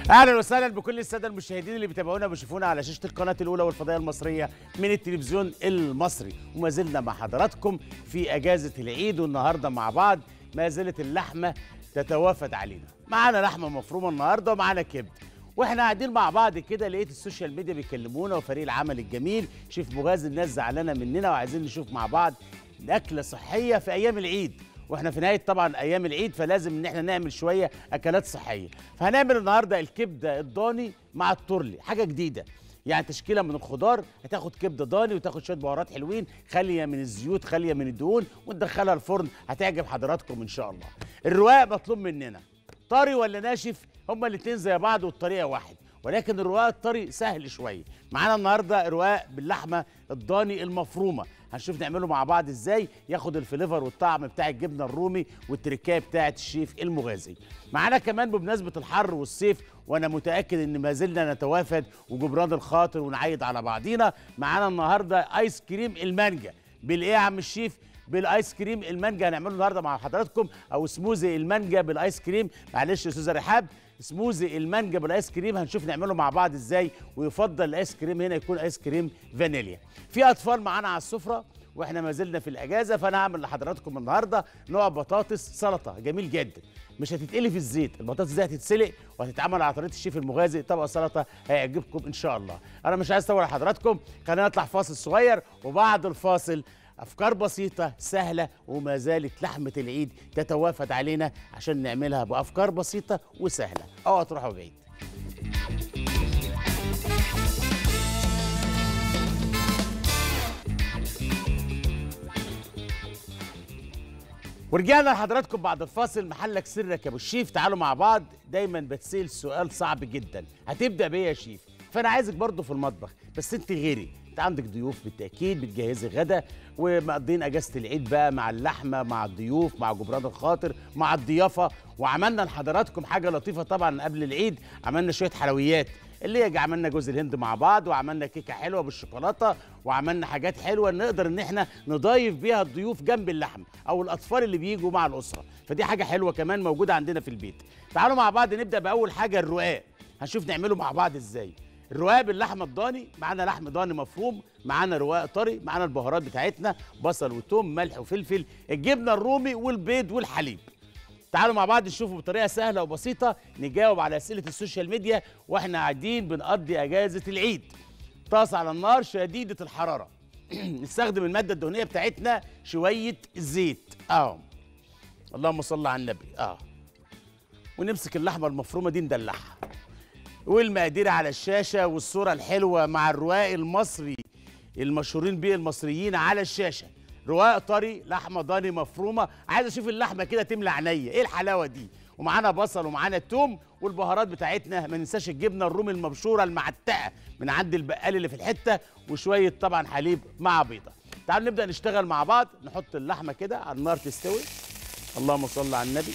اهلا وسهلا بكل الساده المشاهدين اللي بيتابعونا وبيشوفونا على شاشه القناه الاولى والفضائيه المصريه من التلفزيون المصري وما زلنا مع حضراتكم في اجازه العيد والنهارده مع بعض ما زالت اللحمه تتوافد علينا معانا لحمه مفرومه النهارده ومعانا كبد واحنا قاعدين مع بعض كده لقيت السوشيال ميديا بيكلمونا وفريق العمل الجميل شيف مغازي الناس زعلانه مننا وعايزين نشوف مع بعض اكله صحيه في ايام العيد واحنا في نهايه طبعا ايام العيد فلازم ان احنا نعمل شويه اكلات صحيه فهنعمل النهارده الكبده الضاني مع التورلي حاجه جديده يعني تشكيله من الخضار هتاخد كبده ضاني وتاخد شويه بهارات حلوين خاليه من الزيوت خاليه من الدهون وندخلها الفرن هتعجب حضراتكم ان شاء الله الرواق مطلوب مننا طري ولا ناشف هما الاثنين زي بعض والطريقه واحد ولكن الرواق الطري سهل شويه معانا النهارده رواق باللحمه الضاني المفرومه هنشوف نعمله مع بعض ازاي ياخد الفليفر والطعم بتاع الجبنه الرومي والتركايه بتاعه الشيف المغازي معانا كمان بمناسبه الحر والصيف وانا متاكد ان ما زلنا نتوافد وجبران الخاطر ونعيد على بعضينا معانا النهارده ايس كريم المانجا بالايه يا عم الشيف بالايس كريم المانجا هنعمله النهارده مع حضراتكم او سموزي المانجا بالايس كريم معلش يا استاذه رحاب سموزي المانجا بالايس كريم هنشوف نعمله مع بعض ازاي ويفضل الايس كريم هنا يكون ايس كريم فانيليا في اطفال معانا على السفره واحنا ما زلنا في الاجازه فانا هعمل لحضراتكم النهارده نوع بطاطس سلطه جميل جدا مش هتتقلي في الزيت البطاطس دي هتتسلق وهتتعمل على طريقه الشيف المغازي طبق سلطه هيعجبكم ان شاء الله انا مش عايز اطول على حضراتكم خلينا نطلع فاصل صغير وبعد الفاصل افكار بسيطه سهله وما زالت لحمه العيد تتوافد علينا عشان نعملها بافكار بسيطه وسهله اوعى تروحوا بعيد ورجعنا لحضراتكم بعد الفاصل محلك سرك يا ابو الشيف تعالوا مع بعض دايما بتسال سؤال صعب جدا هتبدا بايه يا شيف فانا عايزك برضو في المطبخ بس انت غيري انت عندك ضيوف بالتاكيد بتجهزي غدا ومقضين اجازه العيد بقى مع اللحمه مع الضيوف مع جبران الخاطر مع الضيافه وعملنا لحضراتكم حاجه لطيفه طبعا قبل العيد عملنا شويه حلويات اللي هي عملنا جوز الهند مع بعض وعملنا كيكه حلوه بالشوكولاته وعملنا حاجات حلوه نقدر ان احنا نضيف بيها الضيوف جنب اللحم او الاطفال اللي بيجوا مع الاسره فدي حاجه حلوه كمان موجوده عندنا في البيت تعالوا مع بعض نبدا باول حاجه الرقاق هنشوف نعمله مع بعض ازاي الرقاق باللحمه الضاني معانا لحم ضاني مفروم معانا رقاق طري معانا البهارات بتاعتنا بصل وتوم ملح وفلفل الجبنه الرومي والبيض والحليب تعالوا مع بعض نشوفوا بطريقه سهله وبسيطه نجاوب على اسئله السوشيال ميديا واحنا قاعدين بنقضي اجازه العيد طاسه على النار شديده الحراره نستخدم الماده الدهنيه بتاعتنا شويه زيت اهو اللهم صل على النبي اه ونمسك اللحمه المفرومه دي ندلعها والمقادير على الشاشه والصوره الحلوه مع الرواق المصري المشهورين بيه المصريين على الشاشه رواق طري لحمه ضاني مفرومه عايز اشوف اللحمه كده تملى عينيا ايه الحلاوه دي ومعانا بصل ومعانا توم والبهارات بتاعتنا ما ننساش الجبنه الرومي المبشوره المعتقه من عند البقال اللي في الحته وشويه طبعا حليب مع بيضه تعالوا نبدا نشتغل مع بعض نحط اللحمه كده على النار تستوي اللهم صل على النبي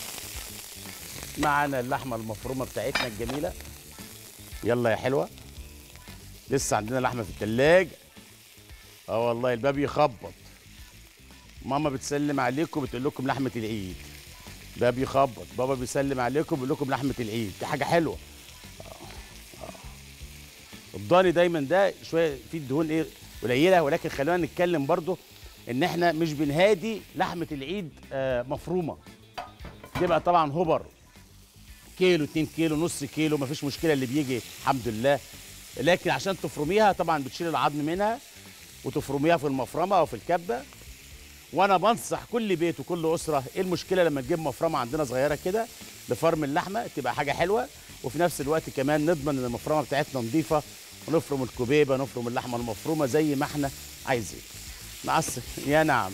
معانا اللحمه المفرومه بتاعتنا الجميله يلا يا حلوه لسه عندنا لحمه في التلاجة اه والله الباب يخبط ماما بتسلم عليكم بتقول لكم لحمه العيد باب يخبط بابا بيسلم عليكم بيقول لكم لحمه العيد دي حاجه حلوه آه. آه. الضاني دايما ده شويه فيه الدهون ايه قليله ولكن خلينا نتكلم برضو ان احنا مش بنهادي لحمه العيد آه مفرومه تبقى طبعا هبر كيلو 2 كيلو نص كيلو مفيش مشكله اللي بيجي الحمد لله لكن عشان تفرميها طبعا بتشيل العظم منها وتفرميها في المفرمه او في الكبه وانا بنصح كل بيت وكل اسره ايه المشكله لما تجيب مفرمه عندنا صغيره كده لفرم اللحمه تبقى حاجه حلوه وفي نفس الوقت كمان نضمن ان المفرمه بتاعتنا نظيفه ونفرم الكوبيبه نفرم اللحمه المفرومه زي ما احنا عايزين نعصر يا نعم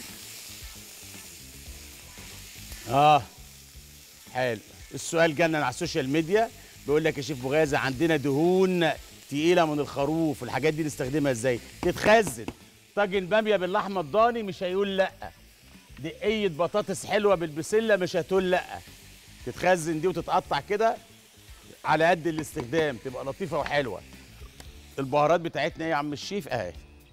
اه حلو السؤال جانا على السوشيال ميديا بيقول لك يا شيف بغازه عندنا دهون تقيله من الخروف والحاجات دي نستخدمها ازاي تتخزن طاجن باميه باللحمه الضاني مش هيقول لا دقيه بطاطس حلوه بالبسله مش هتقول لا تتخزن دي وتتقطع كده على قد الاستخدام تبقى لطيفه وحلوه البهارات بتاعتنا ايه يا عم الشيف اهي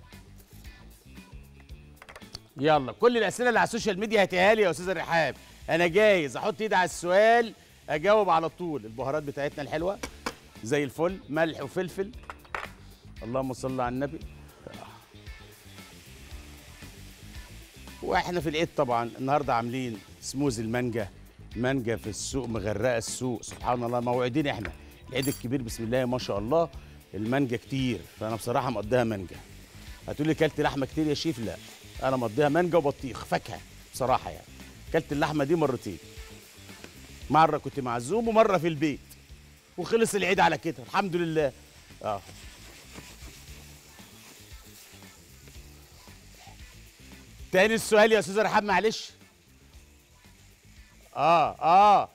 يلا كل الاسئله اللي على السوشيال ميديا هاتيها لي يا استاذ رحاب انا جاهز احط ايدي على السؤال اجاوب على طول البهارات بتاعتنا الحلوه زي الفل ملح وفلفل اللهم صل على النبي واحنا في العيد طبعا النهارده عاملين سموزي المانجا مانجا في السوق مغرقه السوق سبحان الله موعدين احنا العيد الكبير بسم الله ما شاء الله المانجا كتير فانا بصراحه مقضيها مانجا هتقولي كلت لحمه كتير يا شيف لا انا مقضيها مانجا وبطيخ فاكهه بصراحه يعني كلت اللحمه دي مرتين مره كنت معزوم ومره في البيت وخلص العيد على كده الحمد لله اه تاني السؤال يا استاذ رحاب معلش اه اه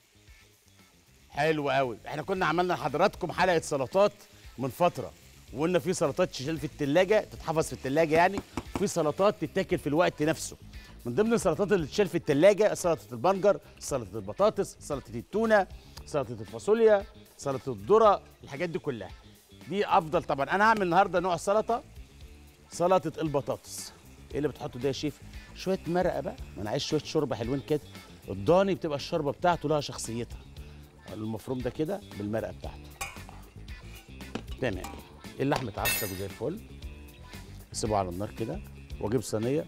حلو قوي احنا كنا عملنا لحضراتكم حلقه سلطات من فتره وقلنا في سلطات تشيل في التلاجة تتحفظ في التلاجة يعني وفي سلطات تتاكل في الوقت نفسه من ضمن السلطات اللي تشيل في التلاجة سلطة البنجر سلطة البطاطس سلطة التونة سلطة الفاصوليا سلطة الذرة الحاجات دي كلها دي افضل طبعا انا هعمل النهارده نوع سلطة سلطة البطاطس ايه اللي بتحطه ده يا شيف شوية مرقة بقى ما انا عايز شوية شوربة حلوين كده الضاني بتبقى الشوربة بتاعته لها شخصيتها المفروم ده كده بالمرقة بتاعته تمام اللحم اتعصج زي الفل اسيبه على النار كده واجيب صينيه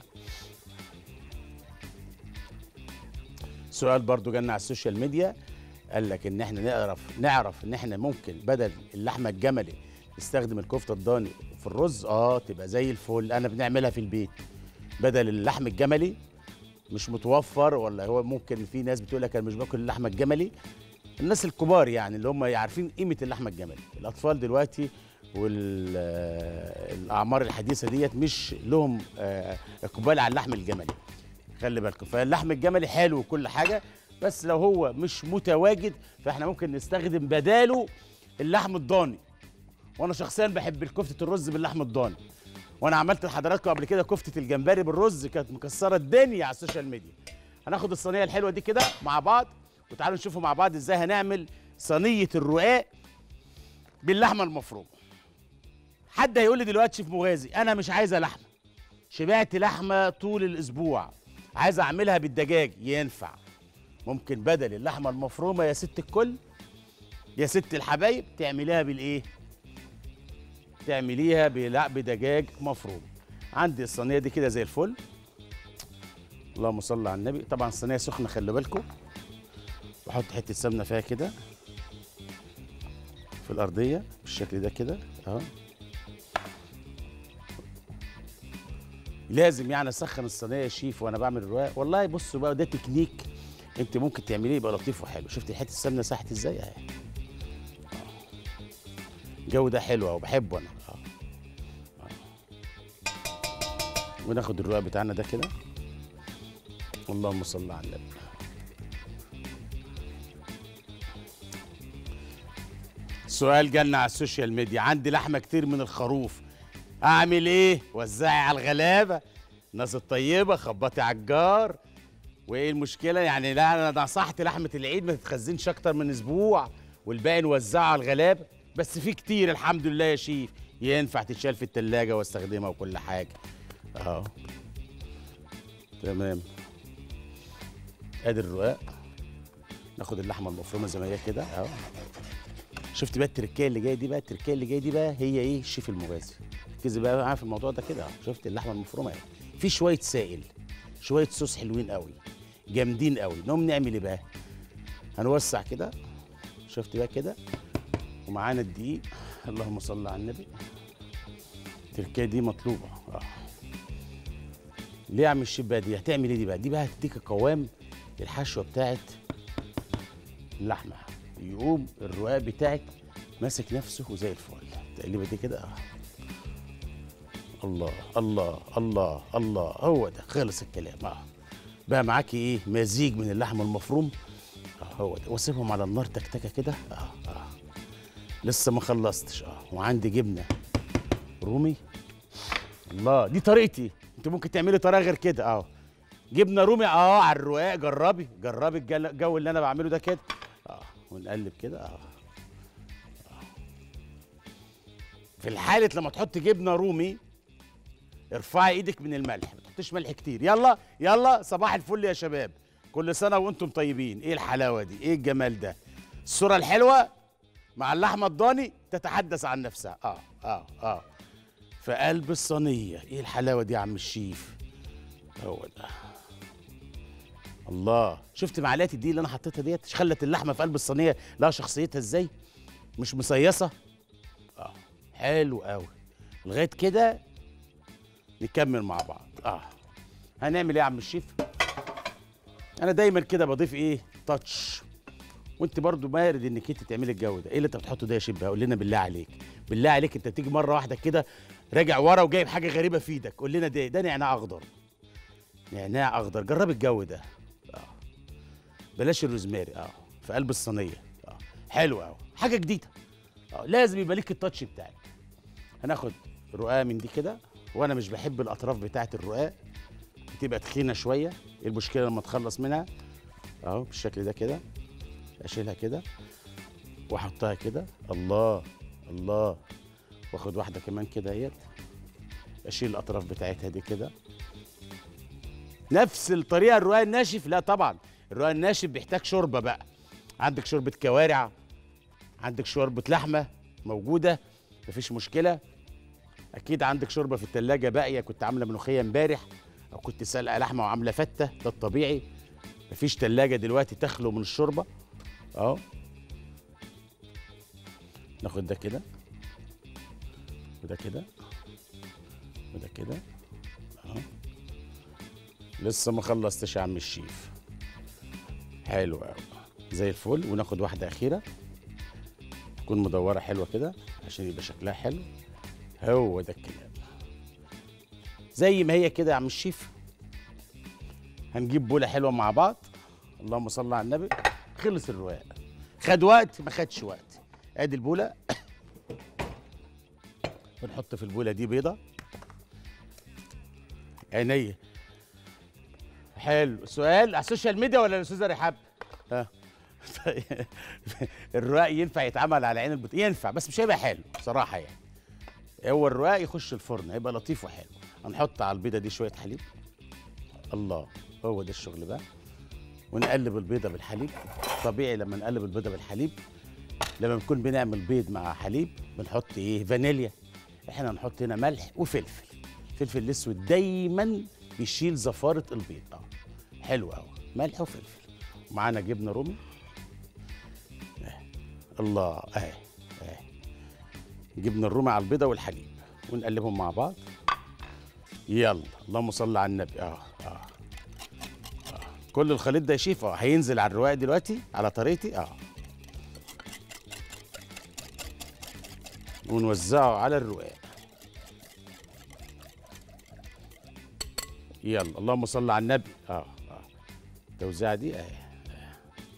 سؤال برضو جالنا على السوشيال ميديا قال لك ان احنا نعرف نعرف ان احنا ممكن بدل اللحمه الجملي نستخدم الكفته الضاني في الرز اه تبقى زي الفل انا بنعملها في البيت بدل اللحم الجملي مش متوفر ولا هو ممكن في ناس بتقول لك انا مش باكل اللحمه الجملي الناس الكبار يعني اللي هم عارفين قيمه اللحمه الجملي الاطفال دلوقتي والاعمار الحديثه ديت مش لهم آه، اقبال على اللحم الجملي خلي بالكم فاللحم الجملي حلو وكل حاجه بس لو هو مش متواجد فاحنا ممكن نستخدم بداله اللحم الضاني وانا شخصيا بحب الكفته الرز باللحم الضاني وانا عملت لحضراتكم قبل كده كفته الجمبري بالرز كانت مكسره الدنيا على السوشيال ميديا هناخد الصينيه الحلوه دي كده مع بعض وتعالوا نشوفوا مع بعض ازاي هنعمل صينيه الرقاق باللحمه المفرومه حد هيقول لي دلوقتي شيف مغازي انا مش عايزه لحمه شبعت لحمه طول الاسبوع عايز اعملها بالدجاج ينفع ممكن بدل اللحمه المفرومه يا ست الكل يا ست الحبايب تعمليها بالايه تعمليها بلا بدجاج مفروم عندي الصينيه دي كده زي الفل اللهم صل على النبي طبعا الصينيه سخنه خلي بالكم بحط حته سمنه فيها كده في الارضيه بالشكل ده كده اهو لازم يعني اسخن الصينيه يا شيف وانا بعمل الرواق والله بصوا بقى ده تكنيك انت ممكن تعمليه يبقى لطيف وحلو شفت حته السمنه ساحت ازاي اهي الجو ده حلو اهو بحبه انا اه آه. وناخد الرواق بتاعنا ده كده اللهم صل على النبي سؤال جالنا على السوشيال ميديا عندي لحمه كتير من الخروف اعمل ايه وزعي على الغلابه الناس الطيبه خبطي على الجار وايه المشكله يعني لا انا نصحت لحمه العيد ما تتخزنش اكتر من اسبوع والباقي نوزعه على الغلابه بس في كتير الحمد لله يا شيف ينفع تتشال في التلاجة واستخدمها وكل حاجه اهو تمام ادي الرقاق ناخد اللحمه المفرومه زي ما هي كده اهو شفت بقى التركيه اللي جايه دي بقى التركيه اللي جايه دي بقى هي ايه الشيف المغازي ركزي بقى معايا في الموضوع ده كده اهو شفت اللحمه المفرومه اهي في شويه سائل شويه صوص حلوين قوي جامدين قوي نقوم نعمل ايه بقى هنوسع كده شفت بقى كده ومعانا الدقيق اللهم صل على النبي التركيه دي مطلوبه اه ليه يا عم الشيف بقى دي هتعمل ايه دي بقى دي بقى هتديك قوام الحشوه بتاعت اللحمه يقوم الرقاق بتاعك ماسك نفسه وزي الفل تقليبه دي كده اه الله الله الله الله هو ده خلص الكلام اه بقى معاكي ايه مزيج من اللحم المفروم اه هو ده واسيبهم على النار تكتكه كده اه اه لسه ما خلصتش اه وعندي جبنه رومي الله دي طريقتي انت ممكن تعملي طريقه غير كده اه جبنه رومي اه على الرواق جربي جربي الجل- الجو اللي انا بعمله ده كده اه ونقلب كده اه في الحالة لما تحط جبنة رومي ارفعي ايدك من الملح ما تحطيش ملح كتير يلا يلا صباح الفل يا شباب كل سنة وانتم طيبين ايه الحلاوة دي ايه الجمال ده الصورة الحلوة مع اللحمه الضاني تتحدث عن نفسها اه اه اه في قلب الصينيه ايه الحلاوه دي يا عم الشيف هو ده الله شفت معلقه الدقيق اللي انا حطيتها ديت خلت اللحمه في قلب الصينيه لها شخصيتها ازاي مش مصيصه اه حلو قوي لغايه كده نكمل مع بعض اه هنعمل ايه يا عم الشيف انا دايما كده بضيف ايه تاتش وانت برضو مارد انك انت تعملي الجو ده ايه اللي انت بتحطه ده يا شيف قول لنا بالله عليك بالله عليك انت تيجي مره واحده كده راجع ورا وجايب حاجه غريبه في ايدك قول لنا ده ده نعناع اخضر نعناع اخضر جرب الجو ده اه بلاش الروزماري اه في قلب الصينيه اه حلو قوي حاجه جديده اه لازم يبقى ليك التاتش بتاعك هناخد رقاق من دي كده وانا مش بحب الاطراف بتاعه الرقاق بتبقى تخينه شويه ايه المشكله لما اتخلص منها اهو بالشكل ده كده اشيلها كده واحطها كده الله الله واخد واحده كمان كده اهيت اشيل الاطراف بتاعتها دي كده نفس الطريقه الرقاق الناشف لا طبعا الرقاق الناشف بيحتاج شوربه بقى عندك شوربه كوارع عندك شوربه لحمه موجوده مفيش مشكله اكيد عندك شوربه في التلاجة باقيه كنت عامله ملوخيه امبارح او كنت سالقه لحمه وعامله فته ده الطبيعي مفيش تلاجة دلوقتي تخلو من الشوربه اهو ناخد ده كده وده كده وده كده اهو لسه ما خلصتش يا عم الشيف حلو قوي زي الفل وناخد واحده اخيره تكون مدوره حلوه كده عشان يبقى شكلها حلو هو ده الكلام زي ما هي كده يا عم الشيف هنجيب بوله حلوه مع بعض اللهم صل على النبي خلص الرواق خد وقت ما خدش وقت ادي البوله بنحط في البوله دي بيضه عينيا حلو سؤال على السوشيال ميديا ولا الاستاذه رحاب ها طيب. الرواق ينفع يتعمل على عين البط ينفع بس مش هيبقى حلو بصراحه يعني هو الرواق يخش الفرن هيبقى لطيف وحلو هنحط على البيضه دي شويه حليب الله هو ده الشغل بقى ونقلب البيضه بالحليب طبيعي لما نقلب البيضه بالحليب لما بنكون بنعمل بيض مع حليب بنحط ايه فانيليا احنا هنحط هنا ملح وفلفل الفلفل الاسود دايما بيشيل زفاره البيض اه حلو قوي ملح وفلفل ومعانا جبنه رومي آه. الله اهي اهي جبنه الرومي على البيضه والحليب ونقلبهم مع بعض يلا اللهم صل على النبي اه اه كل الخليط ده يا شيف اه هينزل على الرواق دلوقتي على طريقتي اه ونوزعه على الرواق يلا اللهم صل على النبي اه اه التوزيعه دي اهي آه.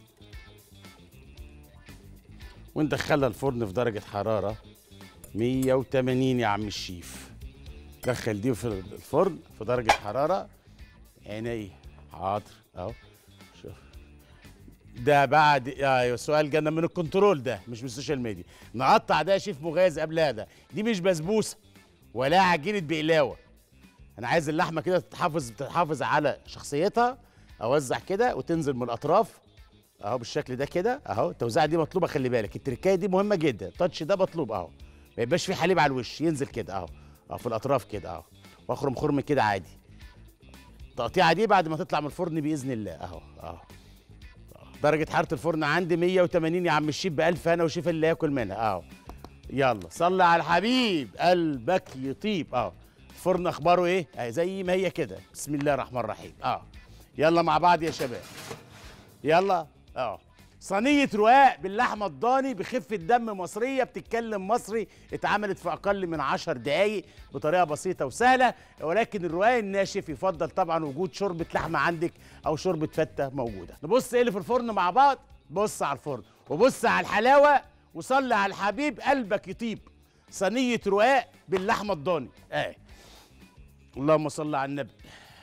وندخلها الفرن في درجه حراره 180 يا عم الشيف دخل دي في الفرن في درجه حراره عيني حاضر اهو شوف ده بعد ايوه السؤال جانا من الكنترول ده مش من السوشيال ميديا نقطع ده يا شيف مغاز قبل هذا دي مش بسبوسه ولا عجينه بقلاوه انا عايز اللحمه كده تتحافظ تتحافظ على شخصيتها اوزع كده وتنزل من الاطراف اهو بالشكل ده كده اهو التوزيعه دي مطلوبه خلي بالك التركايه دي مهمه جدا التاتش ده مطلوب اهو ما يبقاش في حليب على الوش ينزل كده اهو اهو في الاطراف كده اهو واخرم خرم كده عادي التقطيعه دي بعد ما تطلع من الفرن باذن الله اهو اهو درجه حراره الفرن عندي 180 يا عم الشيف بألف هنا وشيف اللي ياكل منها اهو يلا صلي على الحبيب قلبك يطيب اهو الفرن اخباره ايه اهي زي ما هي كده بسم الله الرحمن الرحيم اه يلا مع بعض يا شباب يلا اه صينية رقاق باللحمة الضاني بخفة دم مصرية بتتكلم مصري اتعملت في أقل من عشر دقايق بطريقة بسيطة وسهلة ولكن الرقاق الناشف يفضل طبعا وجود شوربة لحمة عندك أو شوربة فتة موجودة نبص إيه اللي في الفرن مع بعض بص على الفرن وبص على الحلاوة وصلي على الحبيب قلبك يطيب صينية رقاق باللحمة الضاني آه. اللهم صل على النبي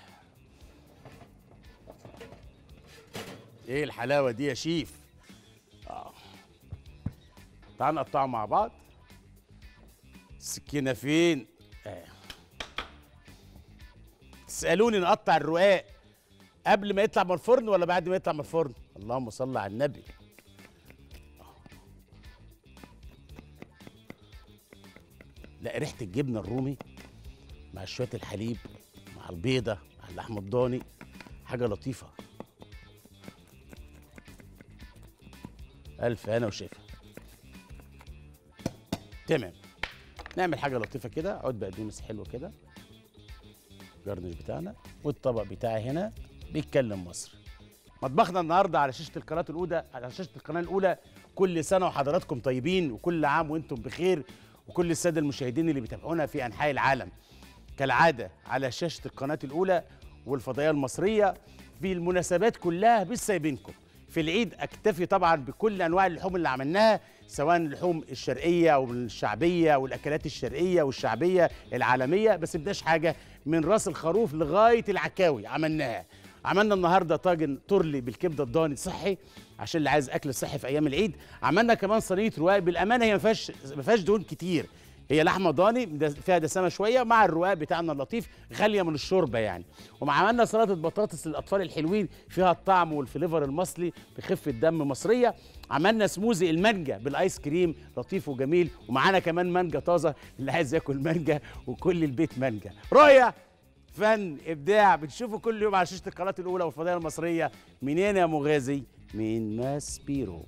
ايه الحلاوه دي يا شيف اه تعال نقطعه مع بعض السكينه فين آه. تسالوني نقطع الرقاق قبل ما يطلع من الفرن ولا بعد ما يطلع من الفرن اللهم صل على النبي ريحه الجبنه الرومي مع شويه الحليب مع البيضه مع اللحم الضاني حاجه لطيفه الف هنا وشفا تمام نعمل حاجه لطيفه كده عود بقدونس حلو كده الجرنش بتاعنا والطبق بتاعي هنا بيتكلم مصري مطبخنا النهارده على شاشه القناه الاولى على شاشه القناه الاولى كل سنه وحضراتكم طيبين وكل عام وانتم بخير وكل الساده المشاهدين اللي بيتابعونا في انحاء العالم كالعاده على شاشه القناه الاولى والفضائيه المصريه في المناسبات كلها مش سايبينكم في العيد اكتفي طبعا بكل انواع اللحوم اللي عملناها سواء اللحوم الشرقيه او الشعبيه والاكلات الشرقيه والشعبيه العالميه بس بداش حاجه من راس الخروف لغايه العكاوي عملناها عملنا النهارده طاجن ترلي بالكبده الضاني صحي عشان اللي عايز اكل صحي في ايام العيد عملنا كمان صينيه رواق بالامانه هي ما فيهاش ما فيهاش دهون كتير هي لحمه ضاني ده- فيها دسامه شويه مع الرقاق بتاعنا اللطيف غاليه من الشوربه يعني وعملنا سلطه بطاطس للاطفال الحلوين فيها الطعم والفليفر المصلي بخفه دم مصريه عملنا سموزي المانجا بالايس كريم لطيف وجميل ومعانا كمان مانجا طازه اللي عايز ياكل مانجا وكل البيت مانجا رؤيا فن ابداع بتشوفوا كل يوم على شاشه القناه الاولى والفضائيه المصريه منين يا مغازي من ماسبيرو